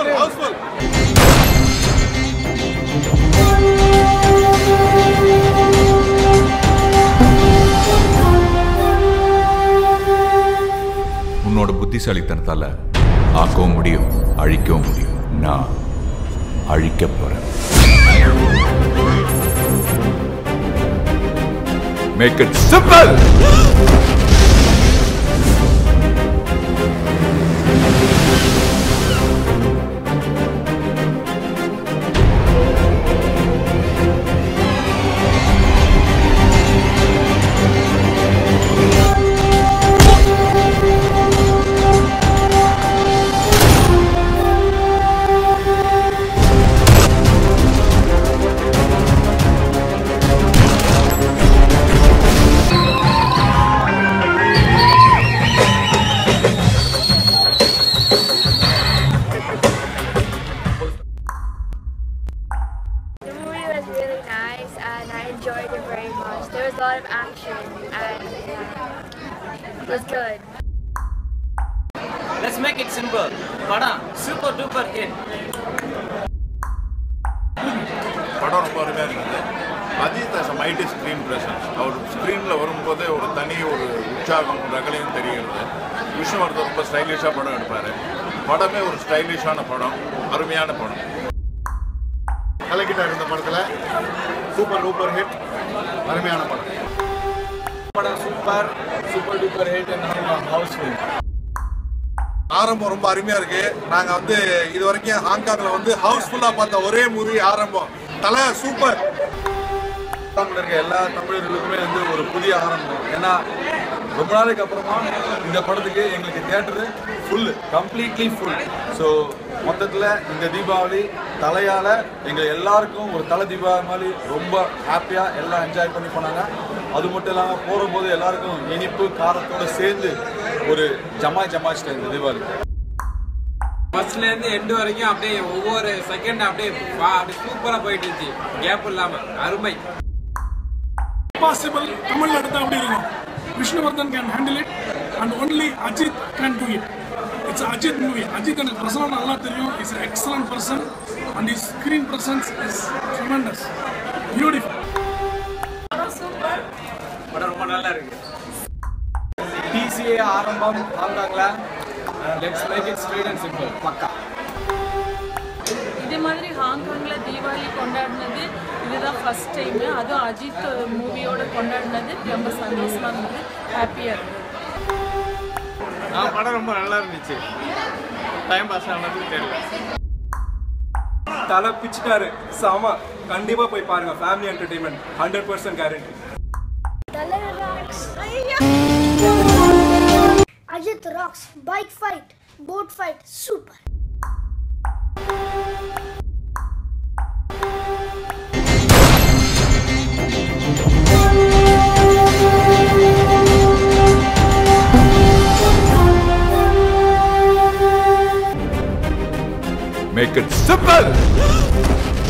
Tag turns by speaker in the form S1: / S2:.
S1: Housefull Housefull
S2: உன்னோட புத்திசாலித்தனத்தால ஆக்கவும் முடியும் அழிக்கவும் முடியும் நான் அழிக்க போறேன் make it simple
S3: The movie was really nice and I enjoyed it very much. There was a lot of action and uh, it was good.
S4: Let's make it simple. படம் super duper hit
S1: படம் ரொம்ப அருமையாக இருக்குது Ajith as mighty screen presence அவர் ஸ்க்ரீனில் வரும்போதே ஒரு தனி ஒரு உற்சாகம் ரகலையும் தெரிகிறது விஷ்ணுவர்தன் ரொம்ப ஸ்டைலிஷாக படம் எடுப்பார் படமே ஒரு ஸ்டைலிஷான படம் அருமையான படம்
S5: கலக்கிட்டார் இந்த படத்தில் சூப்பர் டூப்பர் ஹிட் அருமையான படம்
S6: படம் super super duper hit and housefull
S1: Arrambam ரொம்ப அருமையா இருக்கு நாங்க வந்து இது வரைக்கும் ஹாங்காங்ல வந்து ஹவுஸ்ஃபுல்லா பார்த்த ஒரே மூவி ஆரம்பம் தலை சூப்பர்
S6: தமிழ்ல இருக்க எல்லா தமிழர்களுக்குமே வந்து ஒரு புதிய ஆரம்பம் ஏன்னா ரொம்ப நாளைக்கு அப்புறமா இந்த படத்துக்கு எங்களுக்கு theatre full completely full so மொத்தத்தில் இந்த தீபாவளி தலையால் எங்கள் எல்லாருக்கும் ஒரு தலை தீபாவளி மாதிரி ரொம்ப ஹாப்பியாக எல்லாம் என்ஜாய் பண்ணி போனாங்க அது மட்டும் இல்லாமல் போகும்போது எல்லாருக்கும் இனிப்பு காரத்தோட சேர்ந்து ஒரு ஜமாய் ஜமாச்சிட்டேன் இந்த தீபாவளி
S7: ஃபர்ஸ்ட்ல இருந்து எண்டு வரைக்கும் அப்படியே ஒவ்வொரு செகண்ட் அப்படியே வா- அப்படியே சூப்பரா போயிட்டு இருந்துச்சு கேப் இல்லாம அருமை
S8: பாசிபிள் தமிழ்ல எடுத்தா அப்படி இருக்கும் Vishnuvardhan can handle it and only Ajith can do it it's Ajith movie Ajith எனக்கு பர்சனலாக நல்லா தெரியும் is excellent person and is screen presence is tremendous beautiful
S7: படம் ரொம்ப நல்லா இருக்கு
S6: டிசிஏ ஆரம்பம் ஆங்காங்களா let's make it straight and simple பக்கா
S9: இதே மாதிரி ஹாங்காங்ல தீபாவளி கொண்டாடினது இதுதான் ஃபர்ஸ்ட் டைம் அதுவும் அஜித் மூவியோட கொண்டாடினது ரொம்ப சந்தோஷமா இருந்தது ஹாப்பியா இருந்தது
S7: ஆ படம் ரொம்ப நல்லா இருந்துச்சு டைம் பாஸ் ஆனது தெரியல
S6: தலை பிச்சிட்டாரு செம கண்டிப்பா போய் பாருங்க family entertainment hundred percent guarantee
S3: Ajit rocks. Bike fight, boat fight, super.
S2: Make it simple